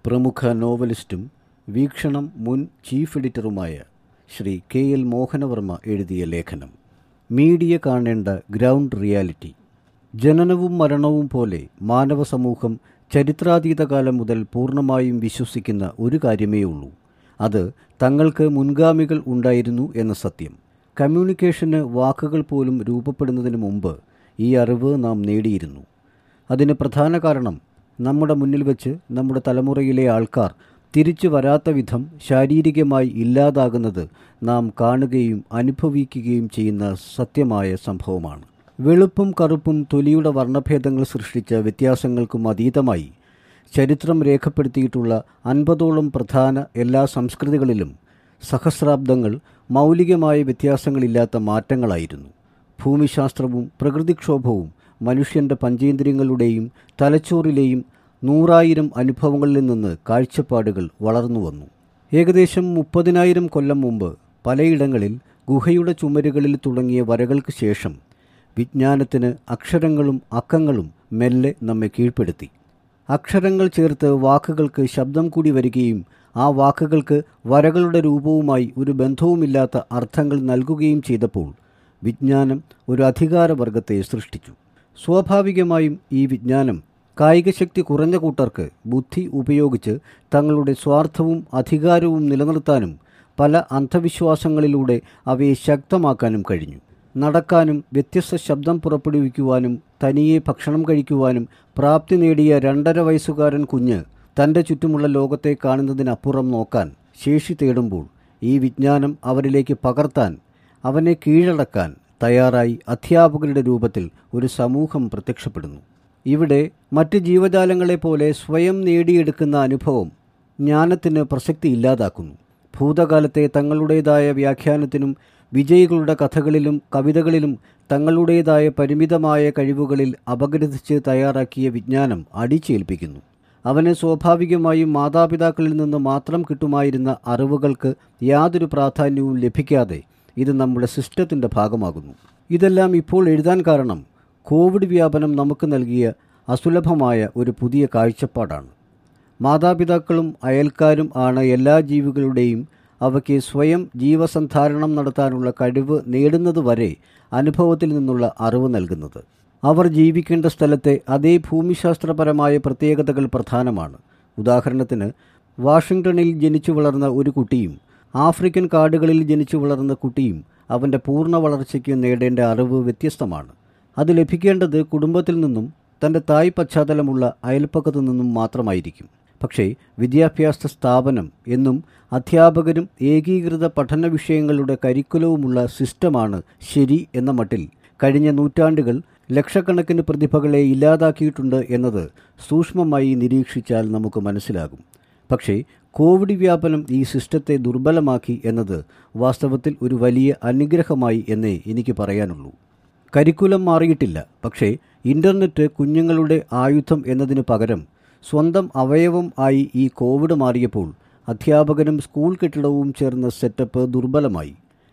പ്രമുഖ നോവലിസ്റ്റും വീക്ഷണം മുൻ ചീഫ് എഡിറ്ററുമായ ശ്രീ കെ എൽ മോഹനവർമ്മ എഴുതിയ ലേഖനം മീഡിയ കാണേണ്ട ഗ്രൗണ്ട് റിയാലിറ്റി ജനനവും മരണവും പോലെ മാനവ സമൂഹം ചരിത്രാതീത കാലം മുതൽ പൂർണ്ണമായും വിശ്വസിക്കുന്ന ഒരു കാര്യമേ ഉള്ളൂ അത് തങ്ങൾക്ക് മുൻഗാമികൾ ഉണ്ടായിരുന്നു എന്ന സത്യം കമ്മ്യൂണിക്കേഷന് വാക്കുകൾ പോലും രൂപപ്പെടുന്നതിന് മുമ്പ് ഈ അറിവ് നാം നേടിയിരുന്നു അതിന് പ്രധാന കാരണം നമ്മുടെ മുന്നിൽ വെച്ച് നമ്മുടെ തലമുറയിലെ ആൾക്കാർ തിരിച്ചു വരാത്ത വിധം ശാരീരികമായി ഇല്ലാതാകുന്നത് നാം കാണുകയും അനുഭവിക്കുകയും ചെയ്യുന്ന സത്യമായ സംഭവമാണ് വെളുപ്പും കറുപ്പും തൊലിയുടെ വർണ്ണഭേദങ്ങൾ സൃഷ്ടിച്ച വ്യത്യാസങ്ങൾക്കും അതീതമായി ചരിത്രം രേഖപ്പെടുത്തിയിട്ടുള്ള അൻപതോളം പ്രധാന എല്ലാ സംസ്കൃതികളിലും സഹസ്രാബ്ദങ്ങൾ മൗലികമായ വ്യത്യാസങ്ങളില്ലാത്ത മാറ്റങ്ങളായിരുന്നു ഭൂമിശാസ്ത്രവും പ്രകൃതിക്ഷോഭവും മനുഷ്യൻ്റെ പഞ്ചേന്ദ്രിയങ്ങളുടെയും തലച്ചോറിലെയും നൂറായിരം അനുഭവങ്ങളിൽ നിന്ന് കാഴ്ചപ്പാടുകൾ വളർന്നു വന്നു ഏകദേശം മുപ്പതിനായിരം കൊല്ലം മുമ്പ് പലയിടങ്ങളിൽ ഗുഹയുടെ ചുമരുകളിൽ തുടങ്ങിയ വരകൾക്ക് ശേഷം വിജ്ഞാനത്തിന് അക്ഷരങ്ങളും അക്കങ്ങളും മെല്ലെ നമ്മെ കീഴ്പ്പെടുത്തി അക്ഷരങ്ങൾ ചേർത്ത് വാക്കുകൾക്ക് ശബ്ദം കൂടി വരികയും ആ വാക്കുകൾക്ക് വരകളുടെ രൂപവുമായി ഒരു ബന്ധവുമില്ലാത്ത അർത്ഥങ്ങൾ നൽകുകയും ചെയ്തപ്പോൾ വിജ്ഞാനം ഒരു അധികാരവർഗത്തെ സൃഷ്ടിച്ചു സ്വാഭാവികമായും ഈ വിജ്ഞാനം കായികശക്തി കുറഞ്ഞ കൂട്ടർക്ക് ബുദ്ധി ഉപയോഗിച്ച് തങ്ങളുടെ സ്വാർത്ഥവും അധികാരവും നിലനിർത്താനും പല അന്ധവിശ്വാസങ്ങളിലൂടെ അവയെ ശക്തമാക്കാനും കഴിഞ്ഞു നടക്കാനും വ്യത്യസ്ത ശബ്ദം പുറപ്പെടുവിക്കുവാനും തനിയെ ഭക്ഷണം കഴിക്കുവാനും പ്രാപ്തി നേടിയ രണ്ടര വയസ്സുകാരൻ കുഞ്ഞ് തൻ്റെ ചുറ്റുമുള്ള ലോകത്തെ കാണുന്നതിനപ്പുറം നോക്കാൻ ശേഷി തേടുമ്പോൾ ഈ വിജ്ഞാനം അവരിലേക്ക് പകർത്താൻ അവനെ കീഴടക്കാൻ തയ്യാറായി അധ്യാപകരുടെ രൂപത്തിൽ ഒരു സമൂഹം പ്രത്യക്ഷപ്പെടുന്നു ഇവിടെ മറ്റ് ജീവജാലങ്ങളെപ്പോലെ സ്വയം നേടിയെടുക്കുന്ന അനുഭവം ജ്ഞാനത്തിന് പ്രസക്തി ഇല്ലാതാക്കുന്നു ഭൂതകാലത്തെ തങ്ങളുടേതായ വ്യാഖ്യാനത്തിനും വിജയികളുടെ കഥകളിലും കവിതകളിലും തങ്ങളുടേതായ പരിമിതമായ കഴിവുകളിൽ അപഗ്രഥിച്ച് തയ്യാറാക്കിയ വിജ്ഞാനം അടിച്ചേൽപ്പിക്കുന്നു അവന് സ്വാഭാവികമായും മാതാപിതാക്കളിൽ നിന്ന് മാത്രം കിട്ടുമായിരുന്ന അറിവുകൾക്ക് യാതൊരു പ്രാധാന്യവും ലഭിക്കാതെ ഇത് നമ്മുടെ സിസ്റ്റത്തിൻ്റെ ഭാഗമാകുന്നു ഇതെല്ലാം ഇപ്പോൾ എഴുതാൻ കാരണം കോവിഡ് വ്യാപനം നമുക്ക് നൽകിയ അസുലഭമായ ഒരു പുതിയ കാഴ്ചപ്പാടാണ് മാതാപിതാക്കളും അയൽക്കാരും ആണ് എല്ലാ ജീവികളുടെയും അവയ്ക്ക് സ്വയം ജീവസന്ധാരണം നടത്താനുള്ള കഴിവ് നേടുന്നതുവരെ അനുഭവത്തിൽ നിന്നുള്ള അറിവ് നൽകുന്നത് അവർ ജീവിക്കേണ്ട സ്ഥലത്തെ അതേ ഭൂമിശാസ്ത്രപരമായ പ്രത്യേകതകൾ പ്രധാനമാണ് ഉദാഹരണത്തിന് വാഷിംഗ്ടണിൽ ജനിച്ചു വളർന്ന ഒരു കുട്ടിയും ആഫ്രിക്കൻ കാടുകളിൽ ജനിച്ചു വളർന്ന കുട്ടിയും അവൻ്റെ പൂർണ്ണ വളർച്ചയ്ക്ക് നേടേണ്ട അറിവ് വ്യത്യസ്തമാണ് അത് ലഭിക്കേണ്ടത് കുടുംബത്തിൽ നിന്നും തൻ്റെ തായ് പശ്ചാത്തലമുള്ള അയൽപ്പക്കത്തു നിന്നും മാത്രമായിരിക്കും പക്ഷേ വിദ്യാഭ്യാസ സ്ഥാപനം എന്നും അധ്യാപകരും ഏകീകൃത പഠന വിഷയങ്ങളുടെ കരിക്കുലവുമുള്ള സിസ്റ്റമാണ് ശരി എന്ന മട്ടിൽ കഴിഞ്ഞ നൂറ്റാണ്ടുകൾ ലക്ഷക്കണക്കിന് പ്രതിഭകളെ ഇല്ലാതാക്കിയിട്ടുണ്ട് എന്നത് സൂക്ഷ്മമായി നിരീക്ഷിച്ചാൽ നമുക്ക് മനസ്സിലാകും പക്ഷേ കോവിഡ് വ്യാപനം ഈ സിസ്റ്റത്തെ ദുർബലമാക്കി എന്നത് വാസ്തവത്തിൽ ഒരു വലിയ അനുഗ്രഹമായി എന്നേ എനിക്ക് പറയാനുള്ളൂ കരിക്കുലം മാറിയിട്ടില്ല പക്ഷേ ഇൻ്റർനെറ്റ് കുഞ്ഞുങ്ങളുടെ ആയുധം എന്നതിന് പകരം സ്വന്തം അവയവം ആയി ഈ കോവിഡ് മാറിയപ്പോൾ അധ്യാപകനും സ്കൂൾ കെട്ടിടവും ചേർന്ന സെറ്റപ്പ് ദുർബലമായി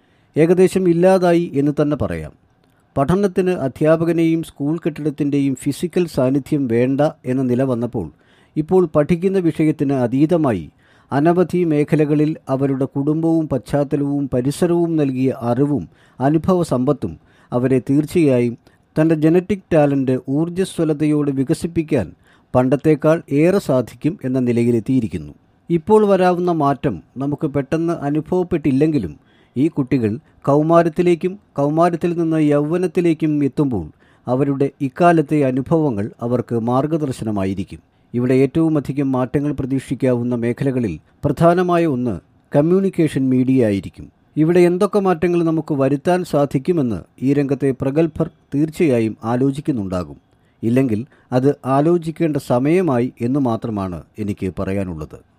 ഏകദേശം ഇല്ലാതായി എന്ന് തന്നെ പറയാം പഠനത്തിന് അധ്യാപകനെയും സ്കൂൾ കെട്ടിടത്തിൻ്റെയും ഫിസിക്കൽ സാന്നിധ്യം വേണ്ട എന്ന നില വന്നപ്പോൾ ഇപ്പോൾ പഠിക്കുന്ന വിഷയത്തിന് അതീതമായി അനവധി മേഖലകളിൽ അവരുടെ കുടുംബവും പശ്ചാത്തലവും പരിസരവും നൽകിയ അറിവും അനുഭവ സമ്പത്തും അവരെ തീർച്ചയായും തൻ്റെ ജനറ്റിക് ടാലൻ്റ് ഊർജ്ജസ്വലതയോട് വികസിപ്പിക്കാൻ പണ്ടത്തേക്കാൾ ഏറെ സാധിക്കും എന്ന നിലയിലെത്തിയിരിക്കുന്നു ഇപ്പോൾ വരാവുന്ന മാറ്റം നമുക്ക് പെട്ടെന്ന് അനുഭവപ്പെട്ടില്ലെങ്കിലും ഈ കുട്ടികൾ കൗമാരത്തിലേക്കും കൗമാരത്തിൽ നിന്ന് യൗവനത്തിലേക്കും എത്തുമ്പോൾ അവരുടെ ഇക്കാലത്തെ അനുഭവങ്ങൾ അവർക്ക് മാർഗദർശനമായിരിക്കും ഇവിടെ ഏറ്റവും അധികം മാറ്റങ്ങൾ പ്രതീക്ഷിക്കാവുന്ന മേഖലകളിൽ പ്രധാനമായ ഒന്ന് കമ്മ്യൂണിക്കേഷൻ മീഡിയ ആയിരിക്കും ഇവിടെ എന്തൊക്കെ മാറ്റങ്ങൾ നമുക്ക് വരുത്താൻ സാധിക്കുമെന്ന് ഈ രംഗത്തെ പ്രഗത്ഭർ തീർച്ചയായും ആലോചിക്കുന്നുണ്ടാകും ഇല്ലെങ്കിൽ അത് ആലോചിക്കേണ്ട സമയമായി എന്ന് മാത്രമാണ് എനിക്ക് പറയാനുള്ളത്